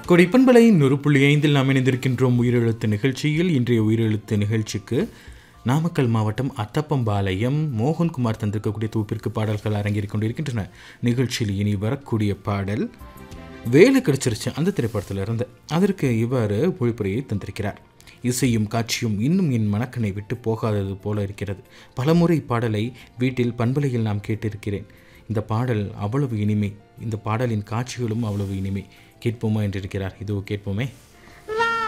கொடைப்பண்பலை நூறு புள்ளி ஐந்தில் நாம் இணைந்திருக்கின்றோம் உயிரெழுத்து நிகழ்ச்சியில் இன்றைய உயிரெழுத்து நிகழ்ச்சிக்கு நாமக்கல் மாவட்டம் அத்தப்பம்பாளையம் மோகன்குமார் தந்திருக்கக்கூடிய தொகுப்பிற்கு பாடல்கள் அரங்கேறிக் கொண்டிருக்கின்றன நிகழ்ச்சியில் இனி வரக்கூடிய பாடல் வேலை கிடைச்சிருச்சு அந்த திரைப்படத்தில் இருந்து அதற்கு இவ்வாறு பொழிப்புரையை தந்திருக்கிறார் இசையும் காட்சியும் இன்னும் என் மனக்கண்ணை விட்டு போகாதது போல இருக்கிறது பலமுறை பாடலை வீட்டில் பண்பலையில் நாம் கேட்டிருக்கிறேன் இந்த பாடல் அவ்வளவு இனிமை இந்த பாடலின் காட்சிகளும் அவ்வளவு இனிமை கேட்போமா என்றிருக்கிறார் இதோ கேட்போமே